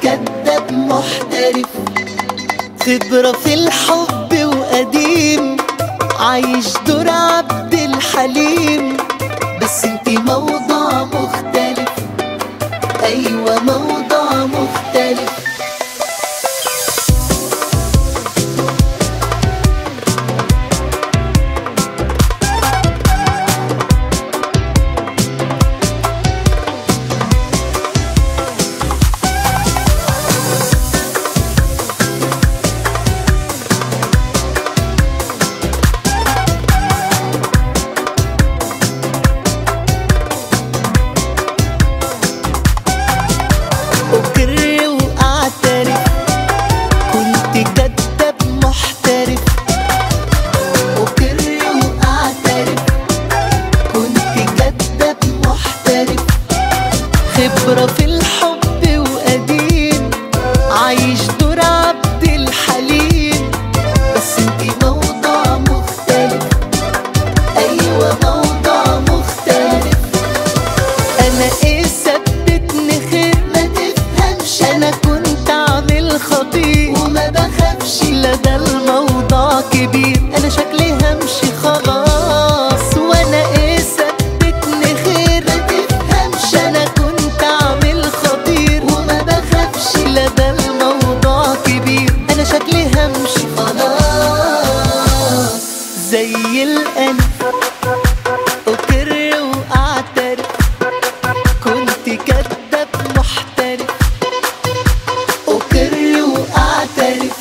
كداب محترف خبرة في الحب وقديم عايش دور عبد الحليم بس انتي موضوع مختلف ايوه موضوع مختلف أقر وأعترف كنت كداب محترف أقر وأعترف كنت كداب محترف خبرة في الحب وقديم عايش دور عبد الحليم بس انتي موضوع مختلف أيوة موضوع مختلف انا ايه ثبتني خير ما تفهمش انا كنت عامل خطير وما بخافش لا ده الموضوع كبير انا شكلي همشي خلاص وانا ايه ثبتني خير ما تفهمش انا كنت عامل خطير وما بخافش لا ده الموضوع كبير انا شكلي همشي خلاص زي الألف أقر وأعترف كنت كداب محترف أقر وأعترف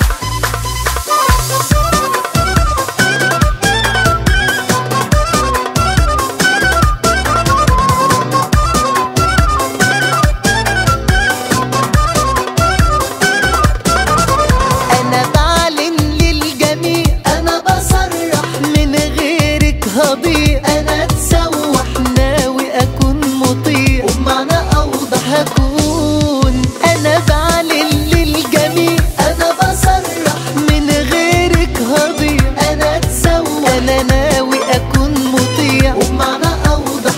أنا بعلن للجميع أنا بصرح من غيرك هضيع أنا اتسوح ناوي أكون مطيع وبمعنى أوضح هكون أنا بعلن للجميع أنا بصرح من غيرك هضيع أنا اتسوح أنا ناوي أكون مطيع وبمعنى أوضح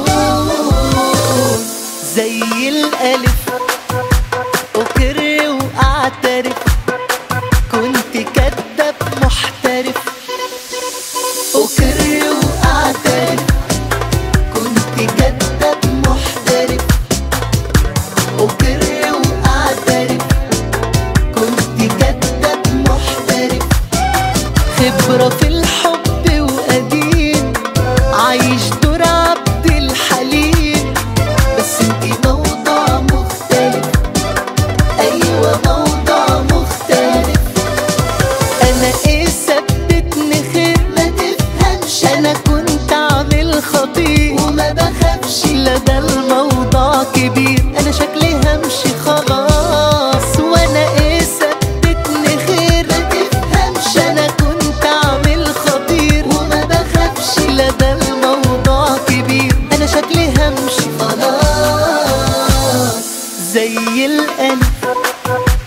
هكون زي الألف أقر وأعترف كنت كداب محترف أقر وأعترف كنت كداب محترف أقر وأعترف كنت كداب محترف خبرة في الحب وقديم عايش دور عبد الحليم بس انتي موضوع مختلف ايوه موضوع مختلف انا ايه ثبتني خير ما تفهمش انا كنت عامل خطير وما بخافش لا ده الموضوع كبير انا شكلي همشي خلاص وانا ايه ثبتني خير ما تفهمش انا كنت عامل خطير وما بخافش لا ده الموضوع كبير انا شكلي همشي خلاص زي الألف